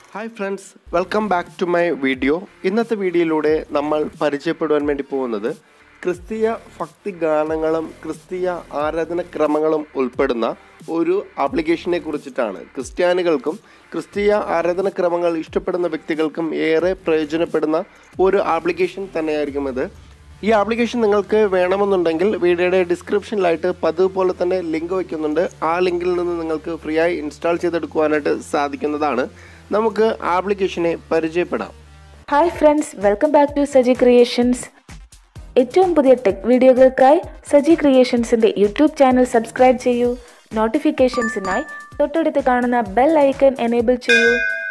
hi friends welcome back to my video ഇന്നത്തെ വീഡിയോയിലൂടെ നമ്മൾ പരിചയപ്പെടുവാൻ വേണ്ടി പോകുന്നത് ക്രിസ്തീയ ഭക്തി ഗാനങ്ങളും ക്രിസ്തീയ ആരാധനക്രമങ്ങളും ഉൾപ്പെടുന്ന ഒരു ആപ്ലിക്കേഷനെ കുറിച്ചിട്ടാണ് ക്രിസ്ത്യാനികൾക്കും ക്രിസ്തീയ ആരാധനക്രമങ്ങൾ ഇഷ്ടപ്പെടുന്ന വ്യക്തികൾക്കും ഏറെ പ്രയോജനപ്പെടുന്ന ഒരു ആപ്ലിക്കേഷൻ തന്നെയായിരിക്കും ഇത് ഈ ആപ്ലിക്കേഷൻ നിങ്ങൾക്ക് വേണമെന്നുണ്ടെങ്കിൽ വീഡിയോയുടെ ഡിസ്ക്രിപ്ഷനിലായിട്ട് പതിവ് പോലെ തന്നെ ലിങ്ക് വയ്ക്കുന്നുണ്ട് ആ ലിങ്കിൽ നിന്ന് നിങ്ങൾക്ക് ഫ്രീ ആയി ഇൻസ്റ്റാൾ ചെയ്തെടുക്കുവാനായിട്ട് സാധിക്കുന്നതാണ് നമുക്ക് ആപ്ലിക്കേഷനെ പരിചയപ്പെടാം hi friends welcome back to Saji creations ഏറ്റവും പുതിയ ടെക് വീഡിയോകൾക്കായി സജി ക്രിയേഷൻസിന്റെ യൂട്യൂബ് ചാനൽ സബ്സ്ക്രൈബ് ചെയ്യൂ നോട്ടിഫിക്കേഷൻസിനായി തൊട്ടടുത്ത് കാണുന്ന ബെൽ ഐക്കൺ എനേബിൾ ചെയ്യൂ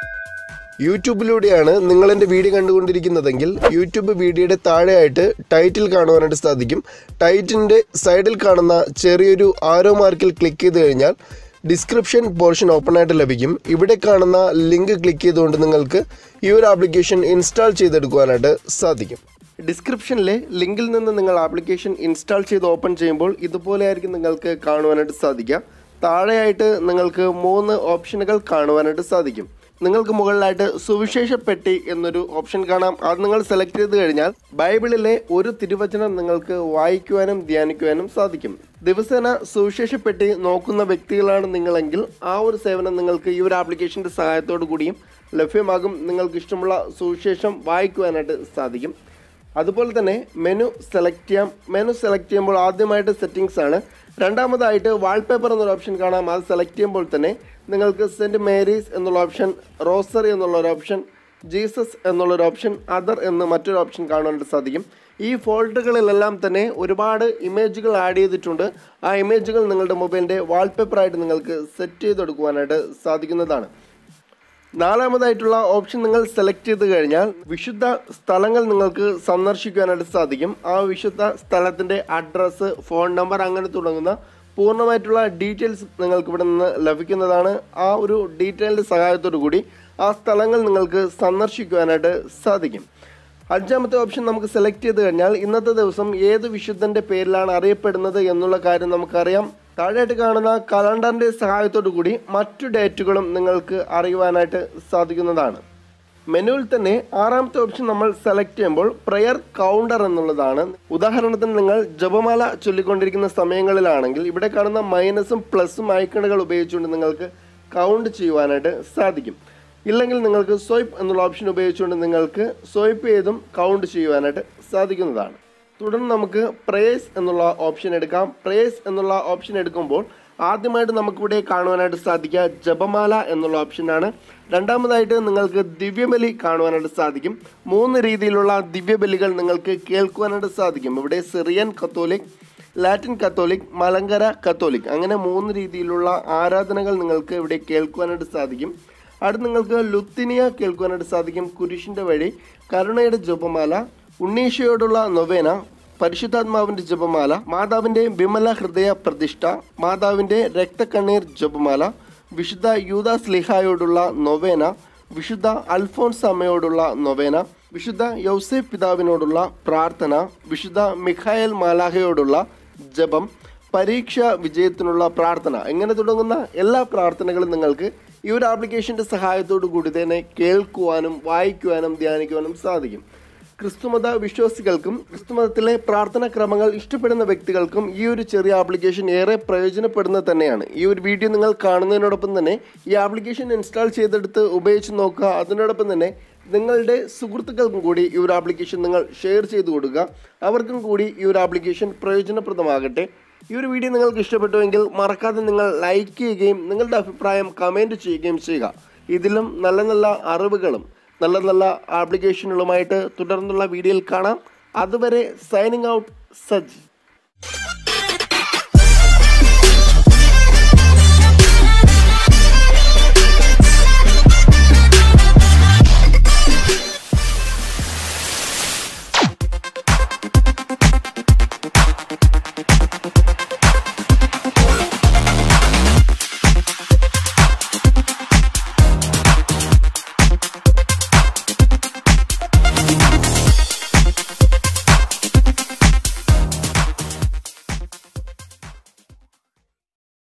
യൂട്യൂബിലൂടെയാണ് നിങ്ങൾ എൻ്റെ വീഡിയോ കണ്ടുകൊണ്ടിരിക്കുന്നതെങ്കിൽ യൂട്യൂബ് വീഡിയോയുടെ താഴെയായിട്ട് ടൈറ്റിൽ കാണുവാനായിട്ട് സാധിക്കും ടൈറ്റിൻ്റെ സൈഡിൽ കാണുന്ന ചെറിയൊരു ആരോ മാർക്കിൽ ക്ലിക്ക് ചെയ്ത് കഴിഞ്ഞാൽ ഡിസ്ക്രിപ്ഷൻ പോർഷൻ ഓപ്പൺ ആയിട്ട് ലഭിക്കും ഇവിടെ കാണുന്ന ലിങ്ക് ക്ലിക്ക് ചെയ്തുകൊണ്ട് നിങ്ങൾക്ക് ഈ ഒരു ആപ്ലിക്കേഷൻ ഇൻസ്റ്റാൾ ചെയ്തെടുക്കുവാനായിട്ട് സാധിക്കും ഡിസ്ക്രിപ്ഷനിലെ ലിങ്കിൽ നിന്ന് നിങ്ങൾ ആപ്ലിക്കേഷൻ ഇൻസ്റ്റാൾ ചെയ്ത് ഓപ്പൺ ചെയ്യുമ്പോൾ ഇതുപോലെയായിരിക്കും നിങ്ങൾക്ക് കാണുവാനായിട്ട് സാധിക്കുക താഴെയായിട്ട് നിങ്ങൾക്ക് മൂന്ന് ഓപ്ഷനുകൾ കാണുവാനായിട്ട് സാധിക്കും നിങ്ങൾക്ക് മുകളിലായിട്ട് സുവിശേഷ പെട്ടി എന്നൊരു ഓപ്ഷൻ കാണാം അത് നിങ്ങൾ സെലക്ട് ചെയ്ത് കഴിഞ്ഞാൽ ബൈബിളിലെ ഒരു തിരുവചനം നിങ്ങൾക്ക് വായിക്കുവാനും ധ്യാനിക്കുവാനും സാധിക്കും ദിവസേന സുവിശേഷ പെട്ടി നോക്കുന്ന വ്യക്തികളാണ് നിങ്ങളെങ്കിൽ ആ ഒരു സേവനം നിങ്ങൾക്ക് ഈ ഒരു ആപ്ലിക്കേഷൻ്റെ സഹായത്തോടു കൂടിയും ലഭ്യമാകും നിങ്ങൾക്ക് ഇഷ്ടമുള്ള സുവിശേഷം വായിക്കുവാനായിട്ട് സാധിക്കും അതുപോലെ തന്നെ മെനു സെലക്ട് ചെയ്യാം മെനു സെലക്ട് ചെയ്യുമ്പോൾ ആദ്യമായിട്ട് സെറ്റിങ്സ് ആണ് രണ്ടാമതായിട്ട് വാൾപേപ്പർ എന്നൊരു ഓപ്ഷൻ കാണാം അത് സെലക്ട് ചെയ്യുമ്പോൾ തന്നെ നിങ്ങൾക്ക് സെൻറ്റ് മേരീസ് എന്നുള്ള ഓപ്ഷൻ റോസറി എന്നുള്ള ഒരു ഓപ്ഷൻ ജീസസ് എന്നുള്ളൊരു ഓപ്ഷൻ അതർ എന്ന് മറ്റൊരു ഓപ്ഷൻ കാണാനായിട്ട് സാധിക്കും ഈ ഫോൾഡറുകളിലെല്ലാം തന്നെ ഒരുപാട് ഇമേജുകൾ ആഡ് ചെയ്തിട്ടുണ്ട് ആ ഇമേജുകൾ നിങ്ങളുടെ മൊബൈലിൻ്റെ വാൾപേപ്പറായിട്ട് നിങ്ങൾക്ക് സെറ്റ് ചെയ്തെടുക്കുവാനായിട്ട് സാധിക്കുന്നതാണ് നാലാമതായിട്ടുള്ള ഓപ്ഷൻ നിങ്ങൾ സെലക്ട് ചെയ്ത് കഴിഞ്ഞാൽ വിശുദ്ധ സ്ഥലങ്ങൾ നിങ്ങൾക്ക് സന്ദർശിക്കാനായിട്ട് സാധിക്കും ആ വിശുദ്ധ സ്ഥലത്തിൻ്റെ അഡ്രസ്സ് ഫോൺ നമ്പർ അങ്ങനെ തുടങ്ങുന്ന പൂർണ്ണമായിട്ടുള്ള ഡീറ്റെയിൽസ് നിങ്ങൾക്ക് ഇവിടെ നിന്ന് ലഭിക്കുന്നതാണ് ആ ഒരു ഡീറ്റെയിലിൻ്റെ സഹായത്തോടു കൂടി ആ സ്ഥലങ്ങൾ നിങ്ങൾക്ക് സന്ദർശിക്കുവാനായിട്ട് സാധിക്കും അഞ്ചാമത്തെ ഓപ്ഷൻ നമുക്ക് സെലക്ട് ചെയ്ത് കഴിഞ്ഞാൽ ഇന്നത്തെ ദിവസം ഏത് വിശുദ്ധൻ്റെ പേരിലാണ് അറിയപ്പെടുന്നത് എന്നുള്ള കാര്യം നമുക്കറിയാം താഴെയായിട്ട് കാണുന്ന കലണ്ടറിൻ്റെ സഹായത്തോടു കൂടി മറ്റു ഡേറ്റുകളും നിങ്ങൾക്ക് അറിയുവാനായിട്ട് സാധിക്കുന്നതാണ് മെനുവിൽ തന്നെ ആറാമത്തെ ഓപ്ഷൻ നമ്മൾ സെലക്ട് ചെയ്യുമ്പോൾ പ്രെയർ കൗണ്ടർ എന്നുള്ളതാണ് ഉദാഹരണത്തിന് നിങ്ങൾ ജപമാല ചൊല്ലിക്കൊണ്ടിരിക്കുന്ന സമയങ്ങളിലാണെങ്കിൽ ഇവിടെ കാണുന്ന മൈനസും പ്ലസും ഐക്കണുകൾ ഉപയോഗിച്ചുകൊണ്ട് നിങ്ങൾക്ക് കൗണ്ട് ചെയ്യുവാനായിട്ട് സാധിക്കും ഇല്ലെങ്കിൽ നിങ്ങൾക്ക് സ്വൈപ്പ് എന്നുള്ള ഓപ്ഷൻ ഉപയോഗിച്ചുകൊണ്ട് നിങ്ങൾക്ക് സ്വൈപ്പ് ചെയ്തും കൗണ്ട് ചെയ്യുവാനായിട്ട് സാധിക്കുന്നതാണ് തുടർന്ന് നമുക്ക് പ്രേസ് എന്നുള്ള ഓപ്ഷൻ എടുക്കാം പ്രേസ് എന്നുള്ള ഓപ്ഷൻ എടുക്കുമ്പോൾ ആദ്യമായിട്ട് നമുക്കിവിടെ കാണുവാനായിട്ട് സാധിക്കുക ജപമാല എന്നുള്ള ഓപ്ഷനാണ് രണ്ടാമതായിട്ട് നിങ്ങൾക്ക് ദിവ്യബലി കാണുവാനായിട്ട് സാധിക്കും മൂന്ന് രീതിയിലുള്ള ദിവ്യബലികൾ നിങ്ങൾക്ക് കേൾക്കുവാനായിട്ട് സാധിക്കും ഇവിടെ Syrian Catholic Latin Catholic Malankara Catholic അങ്ങനെ മൂന്ന് രീതിയിലുള്ള ആരാധനകൾ നിങ്ങൾക്ക് ഇവിടെ കേൾക്കുവാനായിട്ട് സാധിക്കും അടുത്ത് നിങ്ങൾക്ക് ലുത്തിനിയ കേൾക്കുവാനായിട്ട് സാധിക്കും കുരിശിൻ്റെ വഴി കരുണയുടെ ജപമാല ഉണ്ണീശയോടുള്ള നൊവേന പരിശുദ്ധാത്മാവിൻ്റെ ജപമാല മാതാവിൻ്റെ വിമല ഹൃദയ പ്രതിഷ്ഠ മാതാവിൻ്റെ രക്തക്കണ്ണീർ ജപമാല വിശുദ്ധ യൂദാസ് ലിഹായോടുള്ള നൊവേന വിശുദ്ധ അൽഫോൻസ് അമ്മയോടുള്ള നൊവേന വിശുദ്ധ യൗസേഫ് പിതാവിനോടുള്ള പ്രാർത്ഥന വിശുദ്ധ മിഖായൽ മാലാഹയോടുള്ള ജപം പരീക്ഷ വിജയത്തിനുള്ള പ്രാർത്ഥന ഇങ്ങനെ തുടങ്ങുന്ന എല്ലാ പ്രാർത്ഥനകളും നിങ്ങൾക്ക് ഈ ഒരു ആപ്ലിക്കേഷൻ്റെ സഹായത്തോടു കൂടി തന്നെ കേൾക്കുവാനും വായിക്കുവാനും ധ്യാനിക്കുവാനും സാധിക്കും ക്രിസ്തുമത വിശ്വാസികൾക്കും ക്രിസ്തുമതത്തിലെ പ്രാർത്ഥനാ ക്രമങ്ങൾ ഇഷ്ടപ്പെടുന്ന വ്യക്തികൾക്കും ഈ ഒരു ചെറിയ ആപ്ലിക്കേഷൻ ഏറെ പ്രയോജനപ്പെടുന്നത് തന്നെയാണ് ഈ ഒരു വീഡിയോ നിങ്ങൾ കാണുന്നതിനോടൊപ്പം തന്നെ ഈ ആപ്ലിക്കേഷൻ ഇൻസ്റ്റാൾ ചെയ്തെടുത്ത് ഉപയോഗിച്ച് നോക്കുക അതിനോടൊപ്പം തന്നെ നിങ്ങളുടെ സുഹൃത്തുക്കൾക്കും കൂടി ഈ ഒരു ആപ്ലിക്കേഷൻ നിങ്ങൾ ഷെയർ ചെയ്ത് കൊടുക്കുക അവർക്കും കൂടി ഈ ഒരു ആപ്ലിക്കേഷൻ പ്രയോജനപ്രദമാകട്ടെ ഈ ഒരു വീഡിയോ നിങ്ങൾക്ക് ഇഷ്ടപ്പെട്ടുവെങ്കിൽ മറക്കാതെ നിങ്ങൾ ലൈക്ക് ചെയ്യുകയും നിങ്ങളുടെ അഭിപ്രായം കമൻറ്റ് ചെയ്യുകയും ചെയ്യുക ഇതിലും നല്ല നല്ല അറിവുകളും നല്ല നല്ല ആപ്ലിക്കേഷനുകളുമായിട്ട് തുടർന്നുള്ള വീഡിയോയിൽ കാണാം അതുവരെ സൈനിങ് ഔട്ട് സജ്